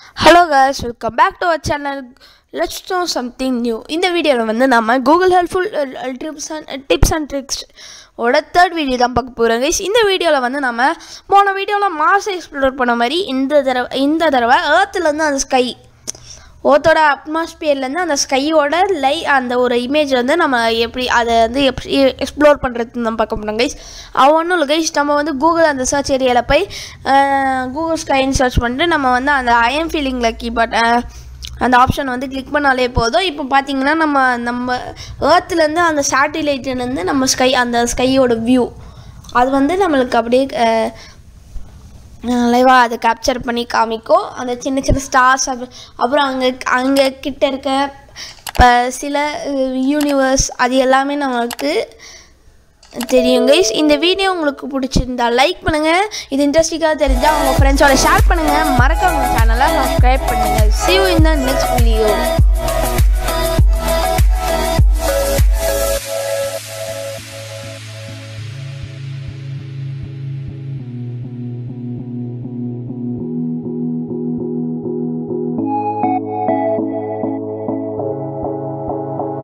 hello guys welcome back to our channel let's know something new இந்த வீடியோவில் வந்து நம்ம Google helpful tips and tips and tricks ஓட third video தான் பார்க்க போகிறோம் கைஸ் இந்த வீடியோவில் வந்து நம்ம போன வீடியோவில் மார்ஸ் எக்ஸ்ப்ளோர் பண்ண மாதிரி இந்த தடவை இந்த தடவை ஏர்த்துலேருந்து அந்த ஸ்கை ஓத்தோட அட்மாஸ்பியர்லேருந்து அந்த ஸ்கையோட லை அந்த ஒரு இமேஜ் வந்து நம்ம எப்படி அதை வந்து எப்படி எக்ஸ்ப்ளோர் பண்ணுறது நம்ம பார்க்க போகிறோம் கைஸ் அவன் ஒன்றும் இல்லை கைஸ் நம்ம வந்து கூகுள் அந்த சர்ச் ஏரியாவில் போய் கூகுள் ஸ்கைன்னு சர்ச் பண்ணிட்டு நம்ம வந்து அந்த ஐஎம் ஃபீலிங் லக்கி பட் அந்த ஆப்ஷன் வந்து கிளிக் பண்ணாலே போதும் இப்போ பார்த்தீங்கன்னா நம்ம நம்ம ஏர்த்துலேருந்து அந்த சேட்டிலைட்லேருந்து நம்ம ஸ்கை அந்த ஸ்கையோட வியூ அது வந்து நம்மளுக்கு அப்படியே அஹ், லைவாக அதை கேப்சர் பண்ணி காமிக்கும் அந்த சின்ன சின்ன ஸ்டார்ஸ் அப்புறம் அங்கே அங்கே கிட்ட இருக்க இப்போ சில யூனிவர்ஸ் அது எல்லாமே நம்மளுக்கு தெரியும் கைஸ் இந்த வீடியோ உங்களுக்கு பிடிச்சிருந்தா லைக் பண்ணுங்கள் இது இன்ட்ரெஸ்டிங்காக தெரிஞ்சால் உங்கள் ஃப்ரெண்ட்ஸோட ஷேர் பண்ணுங்கள் மறக்காம சேனலை சப்ஸ்கிரைப் பண்ணுங்கள் see you in the next video